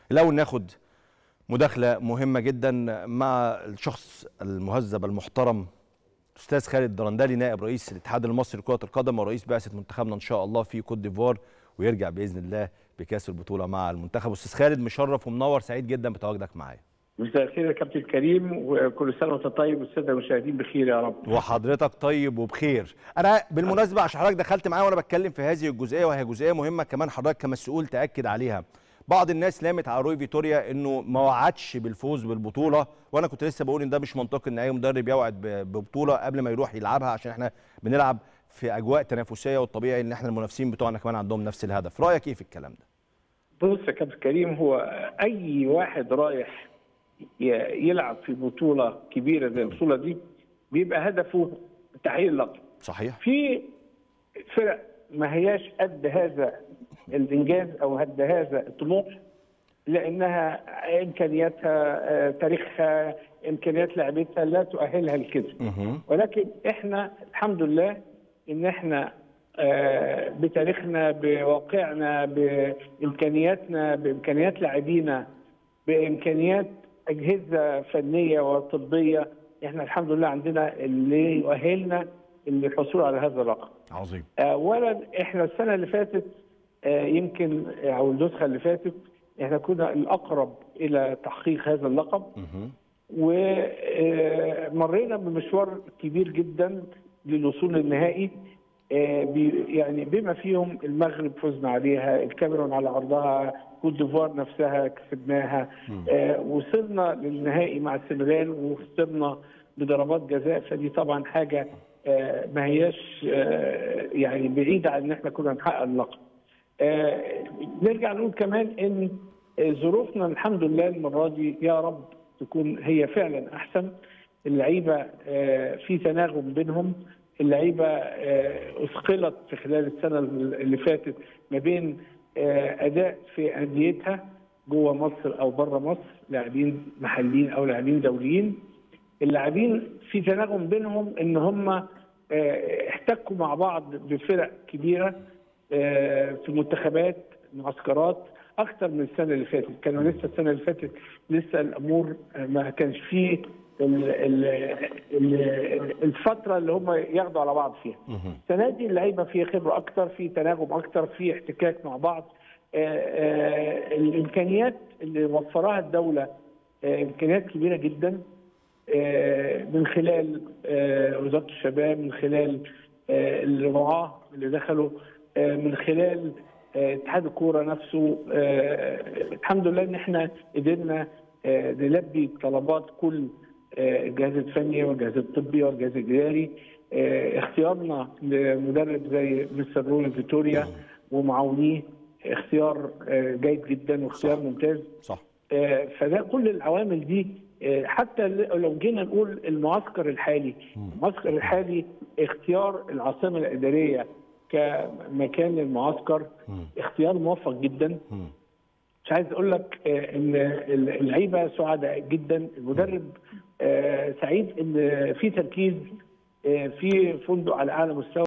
الاول ناخد مداخله مهمه جدا مع الشخص المهذب المحترم استاذ خالد درندلي نائب رئيس الاتحاد المصري لكره القدم ورئيس بعثه منتخبنا ان شاء الله في كوت ديفوار ويرجع باذن الله بكاس البطوله مع المنتخب استاذ خالد مشرف ومنور سعيد جدا بتواجدك معايا مساء الخير يا كابتن كريم وكل سنه وانت طيب والساده المشاهدين بخير يا رب وحضرتك طيب وبخير انا بالمناسبه عشان حضرتك دخلت معايا وانا بتكلم في هذه الجزئيه وهي جزئيه مهمه كمان حضرتك كمسؤول تاكد عليها بعض الناس لامت على روي فيتوريا انه ما وعدش بالفوز بالبطوله وانا كنت لسه بقول ان ده مش منطقي ان اي مدرب يوعد ببطوله قبل ما يروح يلعبها عشان احنا بنلعب في اجواء تنافسيه والطبيعي ان احنا المنافسين بتوعنا كمان عندهم نفس الهدف رايك ايه في الكلام ده بص يا كابتن كريم هو اي واحد رايح يلعب في بطوله كبيره زي البطوله دي بيبقى هدفه تحقيق اللقب صحيح في فرق ما هياش قد هذا الانجاز او قد هذا الطموح لانها امكانياتها تاريخها امكانيات لعبتها لا تؤهلها لكده ولكن احنا الحمد لله ان احنا بتاريخنا بواقعنا بامكانياتنا بامكانيات لاعبينا بامكانيات اجهزه فنيه وطبيه احنا الحمد لله عندنا اللي يؤهلنا للحصول على هذا الرقم. عظيم. اولا احنا السنه اللي فاتت يمكن او النسخه اللي فاتت احنا كنا الاقرب الى تحقيق هذا اللقب. ومرينا بمشوار كبير جدا للوصول للنهائي يعني بما فيهم المغرب فزنا عليها، الكاميرون على ارضها، كوت ديفوار نفسها كسبناها، آه وصلنا للنهائي مع السنغال وخسرنا بضربات جزاء فدي طبعا حاجه آه ما هياش آه يعني بعيده عن ان احنا كنا نحقق اللقب. آه نرجع نقول كمان ان ظروفنا الحمد لله المره دي يا رب تكون هي فعلا احسن اللعيبه آه في تناغم بينهم اللعيبه اثقلت في خلال السنه اللي فاتت ما بين اداء في انديتها جوه مصر او بره مصر لاعبين محليين او لاعبين دوليين اللاعبين في تناغم بينهم ان هم احتكوا مع بعض بفرق كبيره في منتخبات معسكرات اكثر من السنه اللي فاتت كانوا لسه السنه اللي فاتت لسه الامور ما كانش فيه الفتره اللي هم ياخدوا على بعض فيها. السنه دي اللعيبه فيها خبره اكتر، في تناغم اكتر، في احتكاك مع بعض. آآ آآ الامكانيات اللي وفرها الدوله امكانيات كبيره جدا من خلال وزاره الشباب، من خلال الرعاه اللي دخلوا، من خلال اتحاد الكوره نفسه الحمد لله ان احنا قدرنا نلبي طلبات كل الجهاز الفني والجهاز الطبي والجهاز الاداري اختيارنا لمدرب زي مستر رولي فيتوريا ومعاونيه اختيار جيد جدا واختيار صح. ممتاز صح فده كل العوامل دي حتى لو جينا نقول المعسكر الحالي المعسكر الحالي اختيار العاصمه الاداريه كمكان للمعسكر اختيار موفق جدا مش عايز اقول لك ان اللعيبه سعداء جدا المدرب سعيد ان في تركيز في فندق على اعلى مستوى